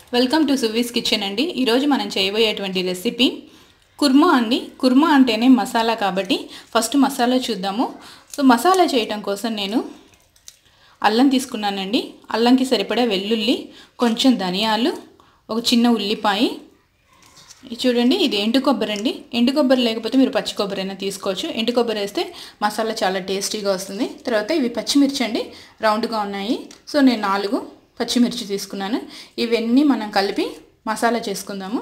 welcome to సువీస్ kitchen అండి ఈరోజు మనం చేయబోయేటువంటి రెసిపీ కుర్మా అండి కుర్మా అంటేనే మసాలా కాబట్టి ఫస్ట్ మసాలా చూద్దాము సో మసాలా చేయటం కోసం నేను అల్లం తీసుకున్నానండి అల్లంకి సరిపడా వెల్లుల్లి కొంచెం ధనియాలు ఒక చిన్న ఉల్లిపాయ ఇది చూడండి ఇది ఎండు కొబ్బరి అండి ఎండు కొబ్బరి లేకపోతే మీరు పచ్చి కొబ్బరి అయినా తీసుకోవచ్చు ఎండు కొబ్బరి వేస్తే మసాలా చాలా టేస్టీగా వస్తుంది తర్వాత ఇవి పచ్చిమిర్చి అండి రౌండ్గా ఉన్నాయి సో నేను నాలుగు పచ్చిమిర్చి తీసుకున్నాను ఇవన్నీ మనం కలిపి మసాలా చేసుకుందాము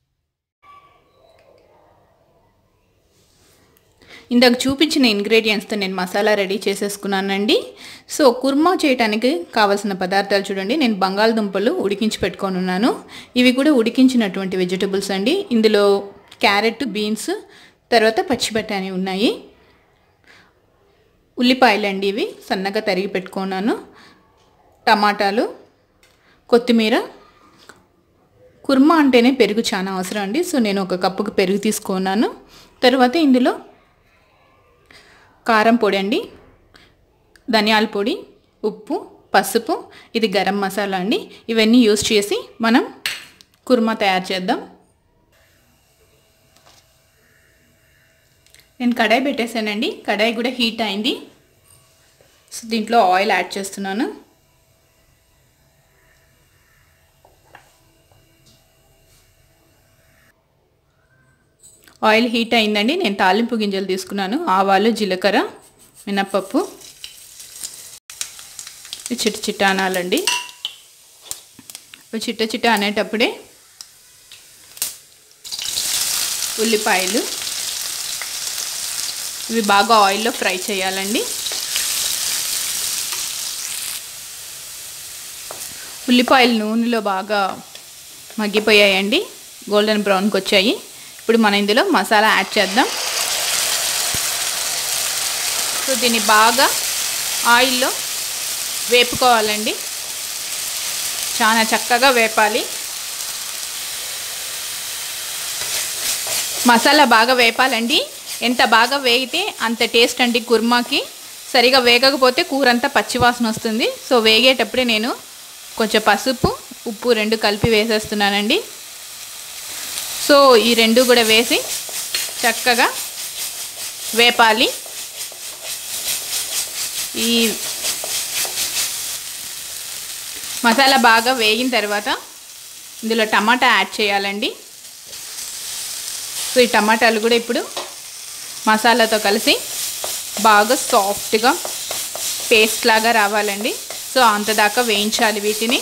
ఇందాక చూపించిన ఇంగ్రీడియంట్స్తో నేను మసాలా రెడీ చేసేసుకున్నానండి సో కుర్మా చేయడానికి కావాల్సిన పదార్థాలు చూడండి నేను బంగాళదుంపలు ఉడికించి పెట్టుకొని ఉన్నాను ఇవి కూడా ఉడికించినటువంటి వెజిటబుల్స్ అండి ఇందులో క్యారెట్ బీన్స్ తర్వాత పచ్చి బఠానీ ఉన్నాయి ఉల్లిపాయలు అండి ఇవి సన్నగా తరిగి పెట్టుకున్నాను టమాటాలు కొత్తిమీర కుర్మా అంటేనే పెరుగు చాలా అవసరం అండి సో నేను ఒక కప్పుకు పెరుగు తీసుకున్నాను తర్వాత ఇందులో కారం పొడి అండి ధనియాల పొడి ఉప్పు పసుపు ఇది గరం మసాలా అండి ఇవన్నీ యూస్ చేసి మనం కుర్మా తయారు చేద్దాం నేను కడాయి పెట్టేశానండి కడాయి కూడా హీట్ అయింది సో దీంట్లో ఆయిల్ యాడ్ చేస్తున్నాను ఆయిల్ హీట్ అయిందండి నేను తాలింపు గింజలు తీసుకున్నాను ఆవాలు జీలకర్ర మినప్పప్పు చిట్ట చిట్ట అనాలండి చిట్ట చిట్ట అనేటప్పుడే ఉల్లిపాయలు ఇవి బాగా ఆయిల్లో ఫ్రై చేయాలండి ఉల్లిపాయలు నూనెలో బాగా మగ్గిపోయాయండి గోల్డెన్ బ్రౌన్కి వచ్చాయి ఇప్పుడు మనం ఇందులో మసాలా యాడ్ చేద్దాం సో దీన్ని బాగా ఆయిల్లో వేపుకోవాలండి చాలా చక్కగా వేపాలి మసాలా బాగా వేపాలండి ఎంత బాగా వేగితే అంత టేస్ట్ అండి కుర్మాకి సరిగా వేగకపోతే కూర అంతా పచ్చివాసన వస్తుంది సో వేగేటప్పుడే నేను కొంచెం పసుపు ఉప్పు రెండు కలిపి వేసేస్తున్నానండి సో ఈ రెండు కూడా వేసి చక్కగా వేపాలి ఈ మసాలా బాగా వేగిన తర్వాత ఇందులో టమాటా యాడ్ చేయాలండి సో ఈ టమాటాలు కూడా ఇప్పుడు మసాలాతో కలిసి బాగా సాఫ్ట్గా పేస్ట్ లాగా రావాలండి సో అంతదాకా వేయించాలి వీటిని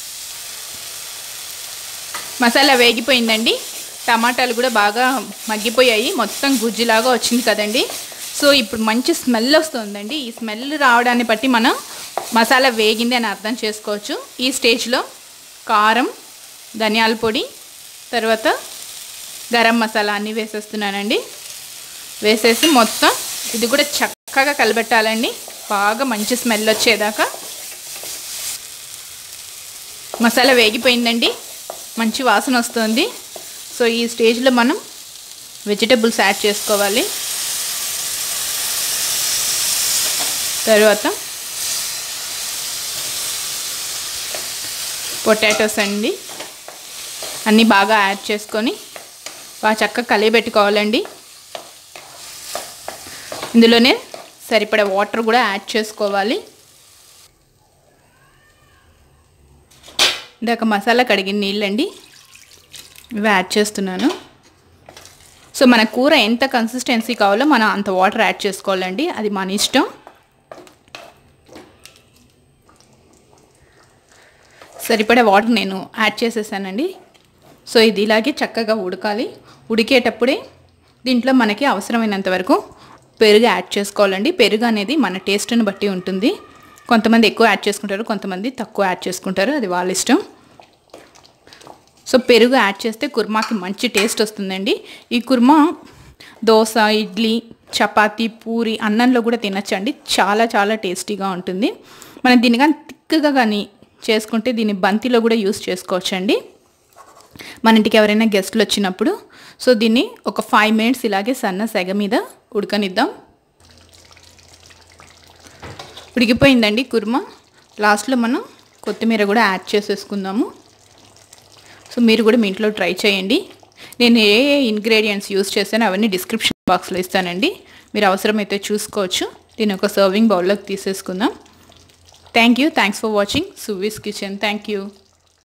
మసాలా వేగిపోయిందండి టమాటాలు కూడా బాగా మగ్గిపోయాయి మొత్తం గుజ్జులాగా వచ్చింది కదండి సో ఇప్పుడు మంచి స్మెల్ వస్తుందండి ఈ స్మెల్ రావడాన్ని బట్టి మనం మసాలా వేగింది అని అర్థం చేసుకోవచ్చు ఈ స్టేజ్లో కారం ధనియాల పొడి తర్వాత గరం మసాలా అన్నీ వేసేస్తున్నానండి వేసేసి మొత్తం ఇది కూడా చక్కగా కలబెట్టాలండి బాగా మంచి స్మెల్ వచ్చేదాకా మసాలా వేగిపోయిందండి మంచి వాసన వస్తుంది సో ఈ స్టేజ్లో మనం వెజిటబుల్స్ యాడ్ చేసుకోవాలి తర్వాత పొటాటోస్ అండి అన్నీ బాగా యాడ్ చేసుకొని బాగా చక్కగా కలిపెట్టుకోవాలండి ఇందులోనే సరిపడే వాటర్ కూడా యాడ్ చేసుకోవాలి ఇందాక మసాలా కడిగిన నీళ్ళండి ఇవి యాడ్ చేస్తున్నాను సో మన కూర ఎంత కన్సిస్టెన్సీ కావాలో మనం అంత వాటర్ యాడ్ చేసుకోవాలండి అది మన ఇష్టం సరిపడే వాటర్ నేను యాడ్ చేసేసానండి సో ఇది ఇలాగే చక్కగా ఉడకాలి ఉడికేటప్పుడే దీంట్లో మనకి అవసరమైనంత వరకు పెరుగు యాడ్ చేసుకోవాలండి పెరుగు అనేది మన టేస్ట్ని బట్టి ఉంటుంది కొంతమంది ఎక్కువ యాడ్ చేసుకుంటారు కొంతమంది తక్కువ యాడ్ చేసుకుంటారు అది వాళ్ళ ఇష్టం సో పెరుగు యాడ్ చేస్తే కుర్మాకి మంచి టేస్ట్ వస్తుందండి ఈ కుర్మా దోశ ఇడ్లీ చపాతీ పూరి అన్నంలో కూడా తినచ్చండి చాలా చాలా టేస్టీగా ఉంటుంది మనం దీన్ని కానీ తిక్కగా కానీ చేసుకుంటే దీన్ని బంతిలో కూడా యూస్ చేసుకోవచ్చండి మన ఇంటికి ఎవరైనా గెస్ట్లు వచ్చినప్పుడు సో దీన్ని ఒక ఫైవ్ మినిట్స్ ఇలాగే సన్న సెగ మీద ఉడకనిద్దాం ఉడికిపోయిందండి కుర్మా లాస్ట్లో మనం కొత్తిమీర కూడా యాడ్ చేసేసుకుందాము సో మీరు కూడా మీ ఇంట్లో ట్రై చేయండి నేను ఏ ఏ ఇంగ్రీడియంట్స్ యూస్ చేశానో అవన్నీ డిస్క్రిప్షన్ బాక్స్లో ఇస్తానండి మీరు అవసరమైతే చూసుకోవచ్చు దీని ఒక సర్వింగ్ బౌల్లోకి తీసేసుకుందాం thank you thanks for watching Suvi's kitchen thank you